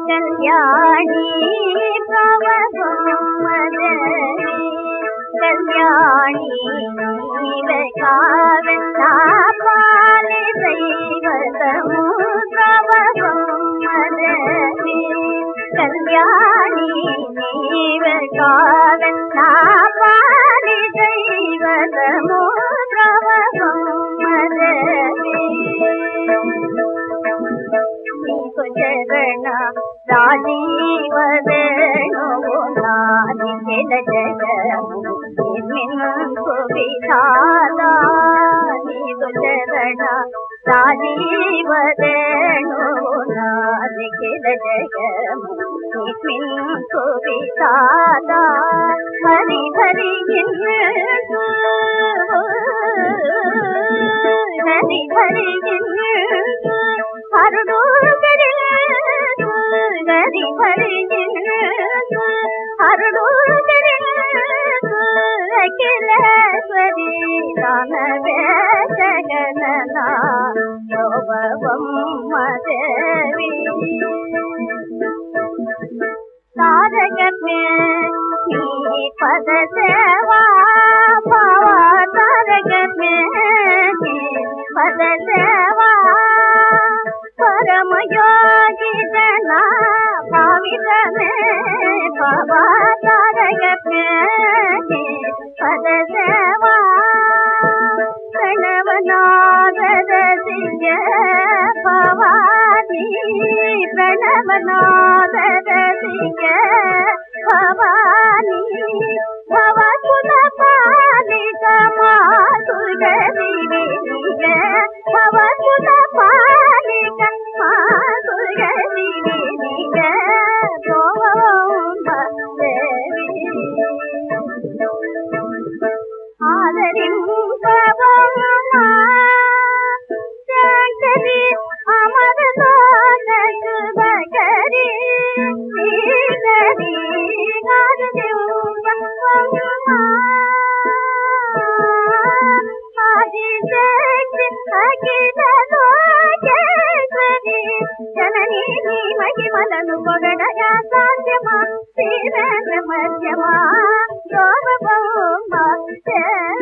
கல்யாணி பிரபமதே கல்யாணி காவல் பாலி செய்வதமு பிரபமதே கல்யாணி காவல் பாலி செய்வதமு பிரபமதே నీకు చరణ రాజీవదను నాది చెల జగము విధాదా నీకు చరణ రాజీవదను నాది చెల జగము విధాదా హరి హరి హరి హరి హరుడు గరి హరుడు అఖిలేశ్వరి దానవే జగననా దేవి తారగమే నీ పద సేవా భవ తారగమే నీ పద సేవా పరమయోగి జన భావితమే భవ తారగమే నీ పద సేవా ప్రణవనాద సింగ భవాని ప్రణవనాద సింగ భవాని భవసుల పాలిక మాసుగరి వినిగ భవసుల పాలిక మాసుగరి వినిగ దేవి ఆదరింపవమ్మా శంకరి అమరలోక శుభకరి శ్రీకరి ఆదరింపవమ్మా ఆదిశక్తి అఖిల లోకేశ్వరి జననీ నీ మహిమలను పొగడగా సాధ్యమా శ్రీవేంద్ర మధ్యమా గౌరవమ్మ